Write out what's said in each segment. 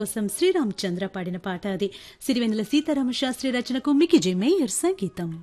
కోసం శ్రీరామ్ చంద్ర పాడిన పాట అది సిరివెన్నెల సీతారామ శాస్త్రి రచనకు మికిజే మేయర్ సంగీతం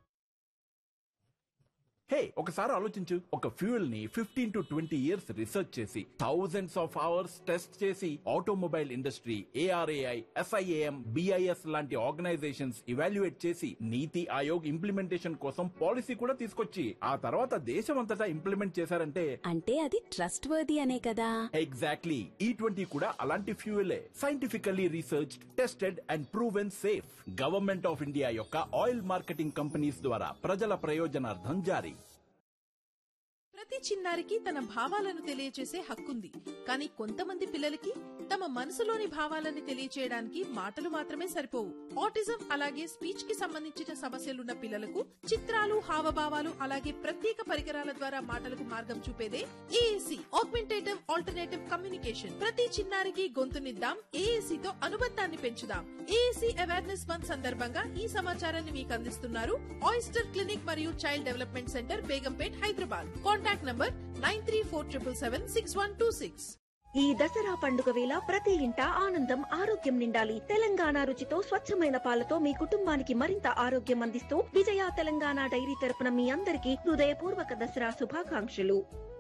హే ఒకసారి ఆలోచించు ఒక ఫ్యూయల్ ని fifteen to twenty years research చేసి థౌజండ్స్ ఆఫ్ అవర్స్ టెస్ట్ చేసి automobile industry A R A I S I A M B I S లాంటి ఆర్గనైజేషన్స్ ఇవాల్యుయేట్ చేసి నీతి ఆయోగ్ ఇంప్లిమెంటేషన్ కోసం పాలసీ కూడా తీసుకొచ్చి ఆ తర్వాత దేశం అంతటా ఇంప్లిమెంట్ చేశారంటే అంటే అది ట్రస్ట్ వర్ది అనే కదా ఎగ్జాక్ట్లీ ఈ ట్వంటీ కూడా అలాంటి ఫ్యూయలే scientifically research tested and proven safe government of India యొక్క ఆయిల్ మార్కెటింగ్ కంపెనీస్ ద్వారా ప్రజల ప్రయోజనార్థం జారీ ప్రతి చిన్నారికి తన భావాలను తెలియచేసే హక్కుంది కానీ కొంతమంది పిల్లలకి తమ మనసులోని భావాలను తెలియచేయడానికి మాటలు మాత్రమే సరిపోవు ఆటిజం అలాగే స్పీచ్ కి సంబంధించిన సమస్యలున్న పిల్లలకు చిత్రాలు హావభావాలు అలాగే ప్రత్యేక పరికరాల ద్వారా మాటలకు మార్గం చూపేదే ఏఏసి ఆగ్మెంటేటివ్ ఆల్టర్నేటివ్ కమ్యూనికేషన్ ప్రతి చిన్నారికి గొంతునిద్దాం ఏఏసి తో అనుబంధాన్ని పెంచుదాం ఏఏసి అవేర్నెస్ మంత్ సందర్భంగా ఈ సమాచారాన్ని మీకు అందిస్తున్నారు ఆయిస్టర్ క్లినిక్ మరియు child development centre Begumpet Hyderabad contact number nine three four triple seven six one two six ఈ దసరా పండుగ వేళ ప్రతి ఇంట ఆనందం ఆరోగ్యం నిండాలి తెలంగాణ రుచితో స్వచ్ఛమైన పాలతో మీ కుటుంబానికి మరింత ఆరోగ్యం అందిస్తూ విజయ తెలంగాణ డైరీ తరపున మీ అందరికీ హృదయపూర్వక దసరా శుభాకాంక్షలు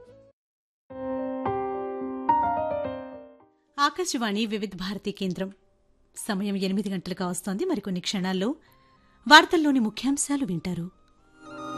ఆకాశవాణి వివిధ భారతి కేంద్రం సమయం ఎనిమిది గంటలుగా వస్తోంది మరికొన్ని క్షణాల్లో వార్తల్లోని ముఖ్యాంశాలు వింటారు